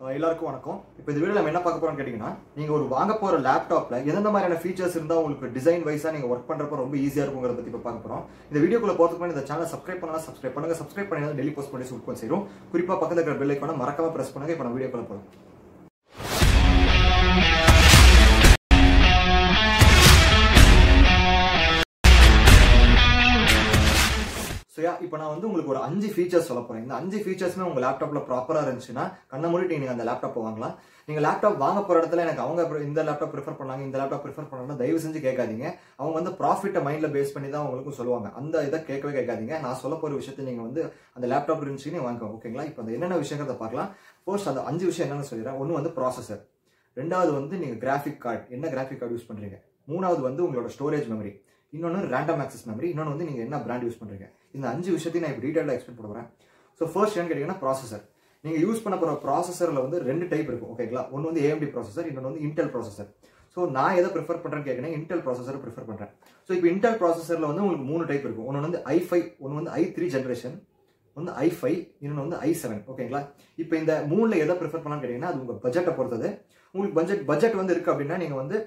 அஹ் எல்லாருக்கும் வணக்கம் இப்போ இந்த வீடியோ நம்ம என்ன பார்க்க போறோம்னு கேட்டிங்கன்னா நீங்கள் ஒரு வாங்க போகிற லேப்டாப்ல எந்தெந்த மாதிரியான ஃபீச்சர்ஸ் இருந்தால் உங்களுக்கு டிசைன் வைஸாக நீங்கள் ஒர்க் பண்ணுறப்ப ரொம்ப ஈஸியாக இருக்குங்கிறத பற்றி இப்போ பார்க்க போகிறோம் இந்த வீடியோக்குள்ள போகிறதுக்கு முன்னாடி இந்த சேனல் சப்ஸ்கிரைப் பண்ணலாம் சப்ஸ்கிரைப் பண்ணுங்க சப்ஸ்கிரைப் பண்ணி டெய்லி போஸ்ட் பண்ணி உங்களுக்கு சேரும் குறிப்பாக பக்கத்தில் இருக்கிற பெல் ஐக்கான மறக்காம ப்ரெஸ் பண்ணுங்க இப்போ நம்ம வீடியோக்குள்ள போகிறோம் ஸோ யா இப்போ நான் வந்து உங்களுக்கு ஒரு அஞ்சு ஃபீச்சர்ஸ் சொல்ல போறேன் இந்த அஞ்சு ஃபீச்சர்ஸ்மே உங்க லேப்டாப்ல ப்ராப்பரா இருந்துச்சுன்னா கண்ண மூடிட்டு நீங்க அந்த லேப்டாப்பை வாங்கலாம் நீங்க லேப்டாப் வாங்க போற இடத்துல எனக்கு அவங்க pre- இந்த லேப்டாப் ப்ரிஃபர் பண்ணாங்க இந்த லேப்டாப் ப்ரிஃபர் பண்ணாங்க தயவு செஞ்சு கேட்காதீங்க அவங்க வந்து ப்ராஃபிட்டை மைண்ட்ல பேஸ் பண்ணி தான் உங்களுக்கும் சொல்லுவாங்க அந்த இதை கேட்கவே கேட்காதீங்க நான் சொல்ல போற விஷயத்தை நீங்க வந்து அந்த லேப்டாப் இருந்துச்சுன்னு வாங்கிக்கோங்க ஓகேங்களா இப்போ அந்த என்னென்ன விஷயங்கிறத பார்க்கலாம் ஃபர்ஸ்ட் அந்த அஞ்சு விஷயம் என்னன்னு சொல்லிடுறேன் ஒன்று வந்து ப்ராசஸர் ரெண்டாவது வந்து நீங்க கிராஃபிக் கார்டு என்ன கிராஃபிக் கார்டு யூஸ் பண்றீங்க மூணாவது வந்து உங்களோட ஸ்டோரேஜ் மெமரி இன்னொன்று ரேண்டம் ஆக்சஸ் மெமரி இன்னொன்று வந்து நீங்கள் என்ன பிராண்ட் யூஸ் பண்ணுறீங்க இந்த அஞ்சு விஷயத்தையும் நான் இப்போ டீட்டெயிலாக எக்ஸ்பிளைன் பண்ண போகிறேன் ஸோ ஃபர்ஸ்ட் என்னன்னு கேட்டிங்கன்னா ப்ராசஸர் நீங்கள் யூஸ் பண்ண போகிற ப்ராசஸரில் வந்து ரெண்டு டைப் இருக்கும் ஓகேங்களா ஒன்று வந்து ஏஎம்டி ப்ராசஸர் இன்னொன்று வந்து இன்டெல் ப்ராசஸர் ஸோ நான் எதை ப்ரிஃபர் பண்ணுறேன்னு கேட்குறேன் இன்டெல் ப்ராசஸரை ப்ரிஃபர் பண்ணுறேன் ஸோ இப்போ இன்டெல் ப்ராசஸரில் வந்து உங்களுக்கு மூணு டைப் இருக்கும் ஒன்று வந்து ஐ ஃபைவ் ஒன்று வந்து ஐ த்ரீ ஜென்ரேஷன் வந்து ஐ ஃபைவ் இன்னொன்று வந்து ஐ செவன் ஓகேங்களா இப்போ இந்த மூணில் எதை ப்ரிஃபர் பண்ணலாம்னு கேட்டிங்கன்னா அது உங்கள் பட்ஜெட்டை பொறுத்தது உங்களுக்கு பட்ஜெட் பட்ஜெட் வந்து இருக்குது அப்படின்னா நீங்கள் வந்து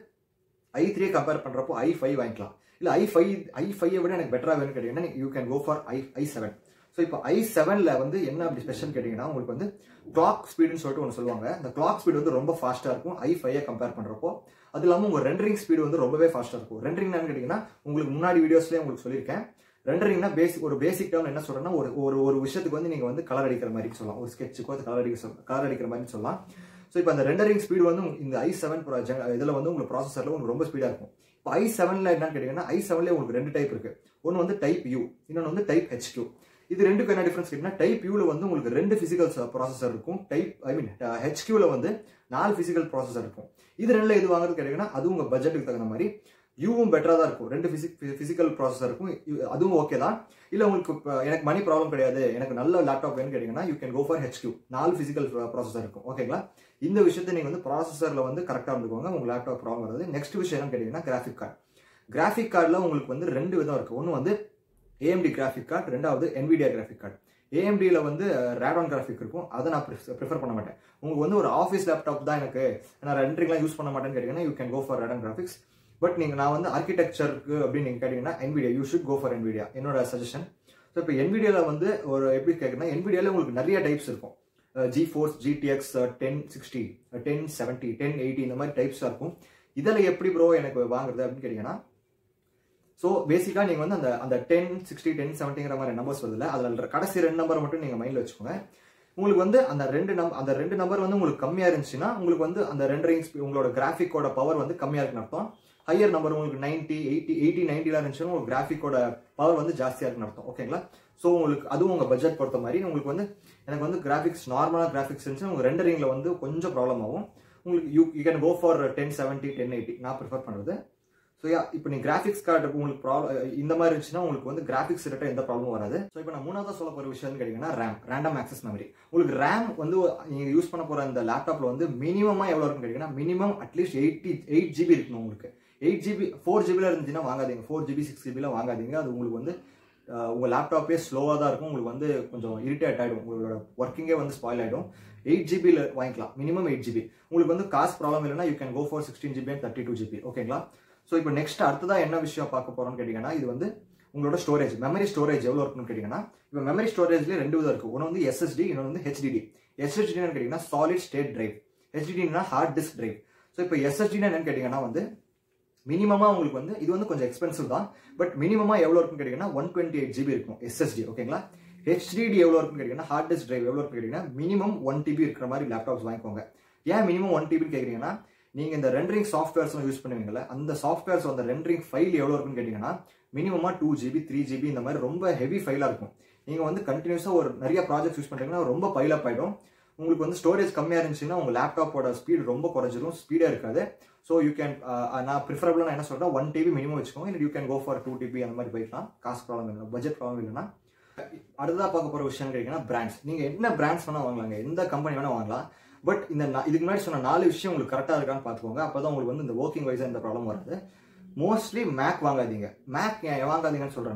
ஐ த்ரீ கம்பேர் பண்ணுறப்போ ஐ ஃபைவ் வாங்கிக்கலாம் இல்லை ஐ ஃபைவ் ஐ ஃபைவை விட எனக்கு பெட்டராக வேணும்னு கேட்டிங்கன்னா you can go for I I seven so இப்போ ஐ செவனில் வந்து என்ன அப்படி ஸ்பெஷல் கேட்டிங்கன்னா உங்களுக்கு வந்து கிளாக் ஸ்பீடுன்னு சொல்லிட்டு ஒன்று சொல்லுவாங்க இந்த கிளாக் ஸ்பீடு வந்து ரொம்ப ஃபாஸ்ட்டாக இருக்கும் ஐ ஃபைவை கம்பேர் பண்ணுறப்போ அது இல்லாமல் உங்கள் ரெண்டரிங் ஸ்பீடு வந்து ரொம்பவே ஃபாஸ்ட்டாக இருக்கும் ரெண்டரிங் கேட்டிங்கன்னா உங்களுக்கு முன்னாடி வீடியோஸ்லேயே உங்களுக்கு சொல்லியிருக்கேன் ரெண்டரிங்னா பேசிக் ஒரு பேசிக் டேர்ம் என்ன சொல்றேன்னா ஒரு ஒரு ஒரு விஷயத்துக்கு வந்து நீங்கள் வந்து கலர் அடிக்கிற மாதிரி சொல்லலாம் ஒரு ஸ்கெட்சுக்கோ அது கலர் அடிக்க சொல் கலர் அடிக்கிற மாதிரி சொல்லலாம் ஸோ இப்போ அந்த ரெண்டரிங் ஸ்பீடு வந்து உங்க- இந்த ஐ செவன் இதில் வந்து உங்களுக்கு ப்ராசஸரில் உங்களுக்கு ரொம்ப ஸ்பீடாக இருக்கும் இப்போ ஐ செவனில் என்னன்னு கேட்டிங்கன்னா ஐ செவன்லேயே உங்களுக்கு ரெண்டு டைப் இருக்கு ஒன்று வந்து டைப் யூ இன்னொன்று வந்து டைப் ஹெச் டூ இது ரெண்டுக்கும் என்ன டிஃபரன்ஸ் கேட்டிங்கன்னா டைப் யூவில் வந்து உங்களுக்கு ரெண்டு ஃபிசிக்கல் ப்ராசஸர் இருக்கும் டைப் ஐ மீன் ஹெச் கியூவில் வந்து நாலு ஃபிசிக்கல் ப்ராசஸர் இருக்கும் இது ரெண்டுல எது வாங்குறது கேட்டிங்கன்னா அது உங்கள் பட்ஜெட்டுக்கு தகுந்த மாதிரி யூவும் பெட்டராக தான் இருக்கும் ரெண்டு பிசிக் ஃபிசிக்கல் ப்ராசஸர் இருக்கும் இது- அதுவும் ஓகே தான் இல்லை உங்களுக்கு இப்போ எனக்கு மணி ப்ராப்ளம் கிடையாது எனக்கு நல்ல லேப்டாப் வேணும்னு கேட்டிங்கன்னா you can go for HQ நாலு ஃபிசிக்கல் ப்ராசஸர் இருக்கும் ஓகேங்களா இந்த விஷயத்தை நீங்கள் வந்து ப்ராசஸரில் வந்து கரெக்டாக இருந்துக்கோங்க உங்கள் லேப்டாப் ப்ராப்ளம் வருது நெக்ஸ்ட் விஷயம் என்னன்னு கேட்டிங்கன்னா கிராஃபிக் கார்டு கிராஃபிக் கார்டில் உங்களுக்கு வந்து ரெண்டு விதம் இருக்குது ஒன்று வந்து ஏஎம்டி கிராஃபிக் கார்டு ரெண்டாவது NVIDIA கிராஃபிக் கார்டு ஏஎம்டியில் வந்து ரேடான் கிராஃபிக் இருக்கும் அதை நான் ப்ரிஃபர் பண்ண மாட்டேன் உங்களுக்கு வந்து ஒரு ஆஃபீஸ் லேப்டாப் தான் எனக்கு நான் ரெண்டரிங்லாம் யூஸ் பண்ண மாட்டேன்னு கேட்டிங்கன்னா you can go for Radeon graphics but நீங்கள் நான் வந்து ஆர்கிடெக்சருக்கு அப்படின்னு நீங்கள் கேட்டிங்கன்னா NVIDIA you should go for NVIDIA என்னோட சஜஷன் ஸோ இப்போ NVIDIAவில் வந்து ஒரு எப்படி கேட்குறேன்னா NVIDIAவில் உங்களுக்கு நிறைய டைப்ஸ் இருக்கும் GeForce GTX ten sixty ten seventy ten eighty இந்த மாதிரி டைப்ஸாக இருக்கும் இதில் எப்படி ப்ரோ எனக்கு வாங்குறது அப்படின்னு கேட்டிங்கன்னா ஸோ பேசிக்காக நீங்கள் வந்து அந்த அந்த டென் சிக்ஸ்டி டென் செவன்ட்டிங்கிற மாதிரி நம்பர்ஸ் வருதுல்ல அதில் கடைசி ரெண்டு நம்பர் மட்டும் நீங்கள் மைண்டில் வச்சுக்கோங்க உங்களுக்கு வந்து அந்த ரெண்டு நம்பர் அந்த ரெண்டு நம்பர் வந்து உங்களுக்கு கம்மியாக இருந்துச்சுன்னா உங்களுக்கு வந்து அந்த ரெண்டரிங் உங்களோட கிராஃபிக்கோட பவர் வந்து கம்மியாக இருக்குன்னு அர்த்தம் ஹையர் நம்பர் உங்களுக்கு நைன்ட்டி எயிட்டி எயிட்டி நைன்ட்டில இருந்துச்சுன்னா உங்களுக்கு கிராஃபிக்கோட பவர் வந்து ஜாஸ்தியாக இருக்குன்னு அர்த்தம் ஓகேங்களா ஸோ உங்களுக்கு அதுவும் உங்கள் பட்ஜெட் பொறுத்த மாதிரி உங்களுக்கு வந்து எனக்கு வந்து கிராஃபிக்ஸ் நார்மலாக கிராஃபிக்ஸ் இருந்துச்சு உங்கள் ரெண்டரிங்கில் வந்து கொஞ்சம் ப்ராப்ளம் ஆகும் உங்களுக்கு you you can go for ten seventy ten eighty நான் ப்ரிஃபர் பண்ணுறது ஸோ யா இப்போ நீ கிராஃபிக்ஸ் கார்டு உங்களுக்கு ப்ராப்ளம் இந்த மாதிரி இருந்துச்சுன்னா உங்களுக்கு வந்து கிராஃபிக்ஸ் ரிலேட்டட் எந்த ப்ராப்ளமும் வராது ஸோ இப்போ நான் மூணாவது சொல்ல போகிற விஷயம்னு கேட்டிங்கன்னா ரேம் ரேண்டம் ஆக்சஸ் மெமரி உங்களுக்கு ரேம் வந்து நீங்கள் யூஸ் பண்ண போகிற இந்த லேப்டாப்பில் வந்து மினிமமாக எவ்வளோ இருக்குன்னு கேட்டிங்கன்னா minimum at least eighty eight GB இருக்கணும் உங்களுக்கு எயிட் ஜிபி ஃபோர் ஜிபியில் இருந்துச்சுன்னா வாங்காதீங்க ஃபோர் ஜிபி சிக்ஸ் ஜிபியில் வாங்காதீங்க அது உங்களுக்கு வந்து அஹ், உங்க லேப்டாப்பே ஸ்லோவாக தான் இருக்கும் உங்களுக்கு வந்து கொஞ்சம் இரிட்டேட் ஆகிடும் உங்களோட ஒர்க்கிங்கே வந்து ஸ்பாயில் ஆகிடும் எயிட் ஜிபியில் வாங்கிக்கலாம் மினிமம் எயிட் ஜிபி உங்களுக்கு வந்து காசு ப்ராப்ளம் இல்லைன்னா you can go for sixteen GB and thirty two GB ஓகேங்களா ஸோ இப்போ நெக்ஸ்ட் அடுத்ததா என்ன விஷயம் பார்க்க போறோம்னு கேட்டிங்கன்னா இது வந்து உங்களோட ஸ்டோரேஜ் மெமரி ஸ்டோரேஜ் எவ்வளோ இருக்குன்னு கேட்டிங்கன்னா இப்போ மெமரி ஸ்டோரேஜ்லேயே ரெண்டு விதம் இருக்குது ஒன்று வந்து எஸ்எஸ்டி இன்னொன்று வந்து ஹெச்டிடி எஸ்எஸ்டின்னு கேட்டிங்கன்னா சாலிட் ஸ்டேட் டிரைவ் ஹெச்டிடினா ஹார்ட் டிஸ்க் டிரைவ் ஸோ இப்போ எஸ்எஸ்டினா என்னன்னு கேட்டிங்கன்னா வந்து மினிமமாக உங்களுக்கு வந்து இது வந்து கொஞ்சம் எக்ஸ்பென்சிவ் தான் பட் மினிமமாக எவ்வளோ இருக்குன்னு கேட்டிங்கன்னா ஒன் டுவெண்ட்டி எயிட் ஜிபி இருக்கும் எஸ்எஸ்டி ஓகேங்களா ஹெச்டிடி எவ்வளோ இருக்குன்னு கேட்டிங்கன்னா ஹார்ட் டிஸ்க் டிரைவ் எவ்வளோ இருக்குன்னு கேட்டிங்கன்னா மினிமம் ஒன் டிபி இருக்கிற மாதிரி லேப்டாப்ஸ் வாங்கிக்கோங்க ஏன் மினிமம் ஒன் டிபின்னு கேட்குறீங்கன்னா நீங்கள் இந்த ரெண்டரிங் சாஃப்ட்வேர்ஸ்லாம் யூஸ் பண்ணுவீங்கல்ல அந்த சாஃப்ட்வேர்ஸ் அந்த ரெண்டரிங் ஃபைல் எவ்வளோ இருக்குன்னு கேட்டிங்கன்னா மினிமமாக டூ ஜிபி த்ரீ ஜிபி இந்த மாதிரி ரொம்ப ஹெவி ஃபைலாக இருக்கும் நீங்கள் வந்து கண்டினியூஸாக ஒரு நிறைய ப்ராஜெக்ட்ஸ் யூஸ் பண்ணுறீங்கன்னா ரொம்ப பைல் அப் ஆகிடும் உங்களுக்கு வந்து ஸ்டோரேஜ் கம்மியாக இருந்துச்சுன்னா உங்கள் லேப்டாப்போட ஸ்பீடு ரொம்ப குறைஞ்சிரும் ஸ்பீடாக இருக்காது ஸோ யூ கேன் நான் ப்ரிஃபரபிளாக நான் என்ன சொல்கிறேன் ஒன் டிபி மினிமம் வச்சுக்கோங்க இல்லை you can go for two TB அந்த மாதிரி போய்க்கலாம் காசு ப்ராப்ளம் இல்லை பட்ஜெட் ப்ராப்ளம் இல்லைன்னா அடுத்ததாக பார்க்க போகிற விஷயம் கேட்டிங்கன்னா பிராண்ட்ஸ் நீங்கள் என்ன பிராண்ட்ஸ் வேணால் வாங்கலாங்க எந்த கம்பெனி வேணால் வாங்கலாம் பட் இந்த நா- இதுக்கு முன்னாடி சொன்ன நாலு விஷயம் உங்களுக்கு கரெக்டாக இருக்கான்னு பார்த்துக்கோங்க அப்போ தான் உங்களுக்கு வந்து இந்த ஒர்க்கிங் வைஸாக இந்த ப்ராப்ளம் வராது மோஸ்ட்லி மேக் வாங்காதீங்க மேக் ஏன் வாங்காதீங்கன்னு சொல்கிறேன்னா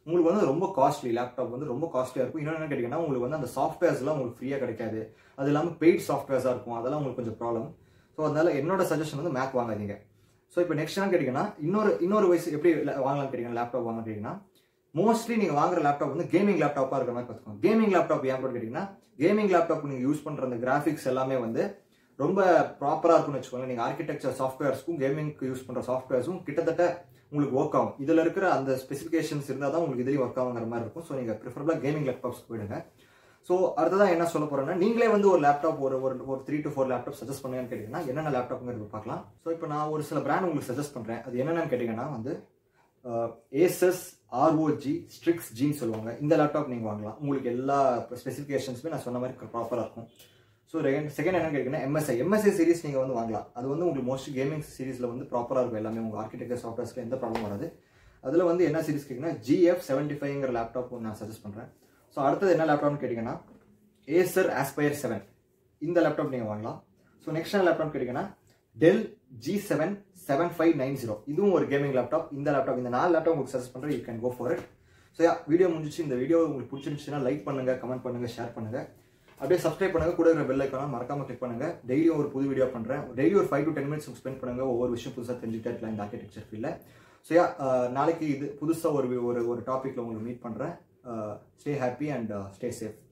உங்களுக்கு வந்து ரொம்ப காஸ்ட்லி லேப்டாப் வந்து ரொம்ப காஸ்ட்லியாக இருக்கும் இன்னொன்று என்ன கேட்டிங்கன்னா உங்களுக்கு வந்து அந்த சாஃப்ட்வேர்ஸ்லாம் உங்களுக்கு ஃப்ரீயாக கிடைக்காது அது இல்லாமல் பெய்ட் சாஃப்ட்வேர்ஸாக இருக்கும் அதெல்லாம் உங்களுக்கு கொஞ்சம் ப்ராப்ளம் ஸோ அதனால என்னோட சஜஷன் வந்து மேக் வாங்காதீங்க ஸோ இப்போ நெக்ஸ்ட் என்ன கேட்டிங்கன்னா இன்னொரு இன்னொரு வயசு எப்படி ல- வாங்கலாம்னு கேட்டிங்கன்னா லேப்டாப் வாங்க கேட்டிங்கன்னா மோஸ்ட்லி நீங்கள் வாங்குற லேப்டாப் வந்து கேமிங் லேப்டாப்பாக இருக்கிற மாதிரி பார்த்துக்கோங்க கேமிங் லேப்டாப் ஏன் போட்டு கேட்டிங்கன்னா கேமிங் லேப்டாப் நீங்கள் யூஸ் பண்ணுற அந்த கிராஃபிக்ஸ் எல்லாமே வந்து ரொம்ப ப்ராப்பராக இருக்கும்னு வச்சுக்கோங்க நீங்கள் ஆர்கிடெக்சர் சாஃப்ட்வேர்ஸ்க்கும் கேமிங்க்கு யூஸ் பண்ணுற சாஃப்ட்வேர்ஸும் கிட்டத்தட்ட உங்களுக்கு ஒர்க் ஆகும் இதில் இருக்கிற அந்த ஸ்பெசிஃபிகேஷன்ஸ் இருந்தால் தான் உங்களுக்கு இதுலேயும் ஒர்க் ஆகுங்கிற மாதிரி இருக்கும் ஸோ நீங்கள் ப்ரிஃபரபிளாக கேமிங் லேப்டாப்ஸ்க்கு போயிடுங்க ஸோ அடுத்ததான் என்ன சொல்ல போறேன்னா நீங்களே வந்து ஒரு லேப்டாப் ஒரு ஒரு ஒரு three to four laptop suggest பண்ணுங்கன்னு கேட்டிங்கன்னா என்னென்ன லேப்டாப்ங்கிறது பார்க்கலாம் ஸோ இப்போ நான் ஒரு சில பிராண்ட் உங்களுக்கு சஜஸ்ட் பண்ணுறேன் அது என்னென்னு கேட்டிங்கன்னா வந்து ஏசஸ் ஆர்ஓஜி ஸ்ட்ரிக்ஸ் ஜின்னு சொல்லுவாங்க இந்த லேப்டாப் நீங்கள் வாங்கலாம் உங்களுக்கு எல்லா ஸ்பெசிஃபிகேஷன்ஸுமே நான் சொன்ன மாதிரி ப்ராப்பராக இருக்கும் ஸோ செகண்ட் என்ன கேட்டிங்கன்னா எம்எஸ்ஐ எம்எஸ்ஐ சீரிஸ் நீங்கள் வந்து வாங்கலாம் அது வந்து உங்களுக்கு மோஸ்ட் கேமிங் சீரிஸில் வந்து ப்ராப்பராக இருக்கும் எல்லாமே உங்கள் ஆர்கிடெக்சர் சாஃப்ட்வேர்ஸ்க்கு எந்த ப்ராப்ளம் வராது அதில் வந்து என்ன சீரிஸ் கேட்டிங்கன்னா ஜிஎஃப் செவன்ட்டி ஃபைவ்ங்கிற லேப்டாப் நான் சஜஸ்ட் பண்ணுறேன் ஸோ அடுத்தது என்ன லேப்டாப்னு கேட்டிங்கன்னா ஏசர் ஆஸ்பயர் செவன் இந்த லேப்டாப் நீங்கள் வாங்கலாம் ஸோ நெக்ஸ்ட் என்ன லேப்டாப் கேட்டிங்கன்னா Dell G seven seven five nine zero இதுவும் ஒரு கேமிங் லேப்டாப் இந்த லேப்டாப் இந்த நாலு லேப்டாப் உங்களுக்கு சஜஸ்ட் பண்ணுறேன் you can go for it so yeah video முடிஞ்சிச்சு இந்த வீடியோ உங்களுக்கு பிடிச்சிருந்துச்சுன்னா லைக் பண்ணுங்க கமெண்ட் பண்ணுங்க ஷேர் பண்ணுங்க அப்படியே சப்ஸ்கிரைப் பண்ணுங்க கூட இருக்கிற பெல் ஐக்கான மறக்காம கிளிக் பண்ணுங்க டெய்லியும் ஒரு புது வீடியோ பண்றேன் டெய்லி ஒரு five to ten minutes spend பண்ணுங்க ஒவ்வொரு விஷயம் புதுசாக தெரிஞ்சுட்டே இருக்கலாம் இந்த ஆர்கிடெக்சர் ஃபீல்டில் ஸோ யா நாளைக்கு இது புதுசாக ஒரு ஒரு ஒரு டாப்பிக்கில் உங்களுக்கு மீட் பண்ணுறேன் stay happy and stay safe